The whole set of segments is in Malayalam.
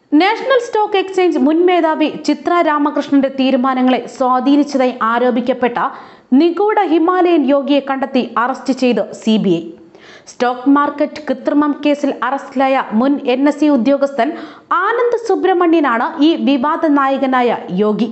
നാഷണൽ സ്റ്റോക്ക് എക്സ്ചേഞ്ച് മുൻ മേധാവി ചിത്ര രാമകൃഷ്ണന്റെ തീരുമാനങ്ങളെ സ്വാധീനിച്ചതായി ആരോപിക്കപ്പെട്ട നിഗൂഢ ഹിമാലയൻ യോഗിയെ കണ്ടെത്തി അറസ്റ്റ് ചെയ്ത് C B I stock market കൃത്രിമം കേസിൽ അറസ്റ്റിലായ മുൻ എൻ എസ് സി ഉദ്യോഗസ്ഥൻ ആനന്ദ് സുബ്രഹ്മണ്യനാണ് ഈ വിവാദ നായകനായ യോഗി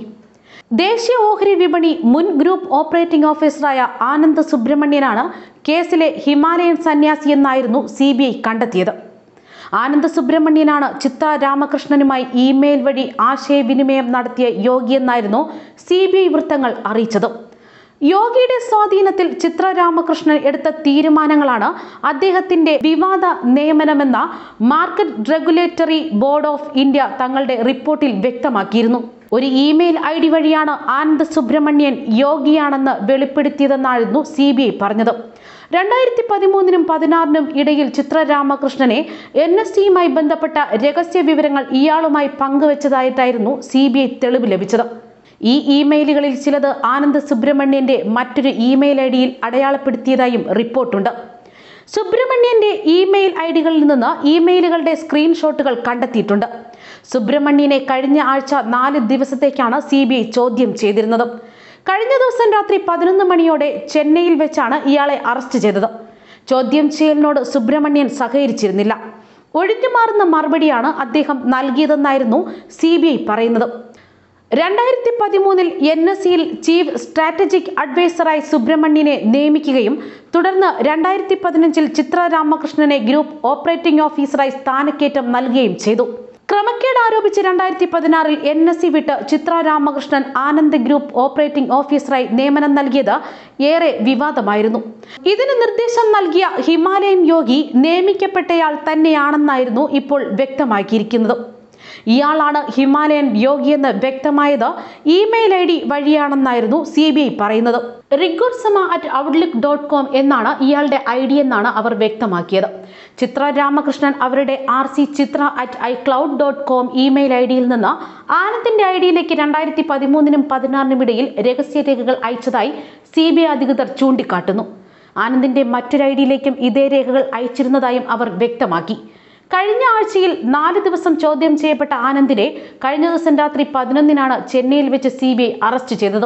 ദേശീയ ഓഹരി വിപണി മുൻ ഗ്രൂപ്പ് ഓപ്പറേറ്റിംഗ് ഓഫീസറായ ആനന്ദ് സുബ്രഹ്മണ്യനാണ് കേസിലെ ഹിമാലയൻ സന്യാസി എന്നായിരുന്നു സി ബി ഐ കണ്ടെത്തിയത് ആനന്ദ് സുബ്രഹ്മണ്യനാണ് ചിത്ര രാമകൃഷ്ണനുമായി ഇമെയിൽ വഴി ആശയവിനിമയം നടത്തിയ യോഗിയെന്നായിരുന്നു സി ബി ഐ വൃത്തങ്ങൾ അറിയിച്ചത് യോഗിയുടെ സ്വാധീനത്തിൽ ചിത്ര രാമകൃഷ്ണൻ എടുത്ത തീരുമാനങ്ങളാണ് അദ്ദേഹത്തിന്റെ വിവാദ നിയമനമെന്ന market regulatory board of India തങ്ങളുടെ റിപ്പോർട്ടിൽ വ്യക്തമാക്കിയിരുന്നു ഒരു ഇമെയിൽ ഐ ഡി വഴിയാണ് ആനന്ദ് സുബ്രഹ്മണ്യൻ യോഗിയാണെന്ന് വെളിപ്പെടുത്തിയതെന്നായിരുന്നു സി ബി ഐ പറഞ്ഞത് രണ്ടായിരത്തി പതിമൂന്നിനും പതിനാറിനും ഇടയിൽ ചിത്ര രാമകൃഷ്ണനെ എൻ എസ് സിയുമായി ബന്ധപ്പെട്ട രഹസ്യ വിവരങ്ങൾ ഇയാളുമായി പങ്കുവച്ചതായിട്ടായിരുന്നു സി ബി ഐ തെളിവ് ലഭിച്ചത് ഈ ഇമെയിലുകളിൽ ചിലത് ആനന്ദ് സുബ്രഹ്മണ്യന്റെ മറ്റൊരു ഇമെയിൽ ഐ ഡിയിൽ അടയാളപ്പെടുത്തിയതായും റിപ്പോർട്ടുണ്ട് സുബ്രഹ്മണ്യന്റെ ഇമെയിൽ ഐ ഡികളിൽ നിന്ന് ഇമെയിലുകളുടെ സ്ക്രീൻഷോട്ടുകൾ കണ്ടെത്തിയിട്ടുണ്ട് സുബ്രഹ്മണ്യനെ കഴിഞ്ഞ ആഴ്ച നാല് ദിവസത്തേക്കാണ് സി ബി ഐ ചോദ്യം ചെയ്തിരുന്നത് കഴിഞ്ഞ ദിവസം രാത്രി പതിനൊന്ന് മണിയോടെ ചെന്നൈയിൽ വെച്ചാണ് ഇയാളെ അറസ്റ്റ് ചെയ്തത് ചോദ്യം ചെയ്യലിനോട് സുബ്രഹ്മണ്യൻ സഹകരിച്ചിരുന്നില്ല ഒഴിഞ്ഞുമാറുന്ന മറുപടിയാണ് അദ്ദേഹം നൽകിയതെന്നായിരുന്നു സി ബി ഐ പറയുന്നത് രണ്ടായിരത്തി പതിമൂന്നിൽ എൻ എസ് സിയിൽ ചീഫ് സ്ട്രാറ്റജിക് അഡ്വൈസറായി സുബ്രഹ്മണ്യനെ നിയമിക്കുകയും തുടർന്ന് രണ്ടായിരത്തി പതിനഞ്ചിൽ ചിത്ര രാമകൃഷ്ണനെ ഗ്രൂപ്പ് ഓപ്പറേറ്റിംഗ് ഓഫീസറായി സ്ഥാനക്കയറ്റം നൽകുകയും ചെയ്തു ക്രമക്കേട് ആരോപിച്ച് രണ്ടായിരത്തി പതിനാറിൽ എൻ എസ് സി വിട്ട് ചിത്ര രാമകൃഷ്ണൻ ആനന്ദ് ഗ്രൂപ്പ് ഓപ്പറേറ്റിംഗ് ഓഫീസറായി നിയമനം നൽകിയത് ഏറെ വിവാദമായിരുന്നു ഇതിന് നിർദ്ദേശം നൽകിയ ഹിമാലയൻ യോഗി നിയമിക്കപ്പെട്ടയാൾ തന്നെയാണെന്നായിരുന്നു ഇപ്പോൾ വ്യക്തമാക്കിയിരിക്കുന്നത് ഇയാളാണ് ഹിമാലയൻ യോഗിയെന്ന് വ്യക്തമായത് ഇമെയിൽ ഐ ഡി വഴിയാണെന്നായിരുന്നു സി ബി ഐ പറയുന്നത് റിഗോർസമ അറ്റ് ഔട്ട്ലുക്ക് ഡോട്ട് കോം എന്നാണ് ഇയാളുടെ ഐ ഡി എന്നാണ് അവർ വ്യക്തമാക്കിയത് ചിത്ര രാമകൃഷ്ണൻ അവരുടെ R C Chitra at iCloud dot com email I ഡിയിൽ നിന്ന് ആനന്ദിന്റെ ഐ ഡിയിലേക്ക് രണ്ടായിരത്തി പതിമൂന്നിനും പതിനാറിനും ഇടയിൽ രഹസ്യരേഖകൾ അയച്ചതായി സി ബി ഐ അധികൃതർ ചൂണ്ടിക്കാട്ടുന്നു ആനന്ദിന്റെ മറ്റൊരു ഐ ഡിയിലേക്കും ഇതേ രേഖകൾ അയച്ചിരുന്നതായും അവർ വ്യക്തമാക്കി കഴിഞ്ഞ ആഴ്ചയിൽ നാല് ദിവസം ചോദ്യം ചെയ്യപ്പെട്ട ആനന്ദിനെ കഴിഞ്ഞ ദിവസം രാത്രി പതിനൊന്നിനാണ് ചെന്നൈയിൽ വെച്ച് സി ബി ഐ അറസ്റ്റ് ചെയ്തത്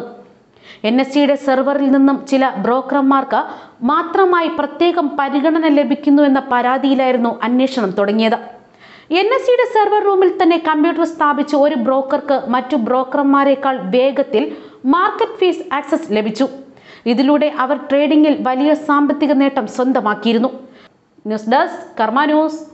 എൻ എസ് സിയുടെ സെർവറിൽ നിന്നും ചില ബ്രോക്കർമാർക്ക് മാത്രമായി പ്രത്യേകം പരിഗണന ലഭിക്കുന്നു എന്ന പരാതിയിലായിരുന്നു അന്വേഷണം തുടങ്ങിയത് എൻ എസ് സിയുടെ സെർവർ റൂമിൽ തന്നെ കമ്പ്യൂട്ടർ സ്ഥാപിച്ച് ഒരു ബ്രോക്കർക്ക് മറ്റു ബ്രോക്കർമാരെക്കാൾ വേഗത്തിൽ മാർക്കറ്റ് ഫീസ് ആക്സസ് ലഭിച്ചു ഇതിലൂടെ അവർ ട്രേഡിംഗിൽ വലിയ സാമ്പത്തിക നേട്ടം സ്വന്തമാക്കിയിരുന്നു ന്യൂസ് ഡെസ്ക് കർമ്മ ന്യൂസ്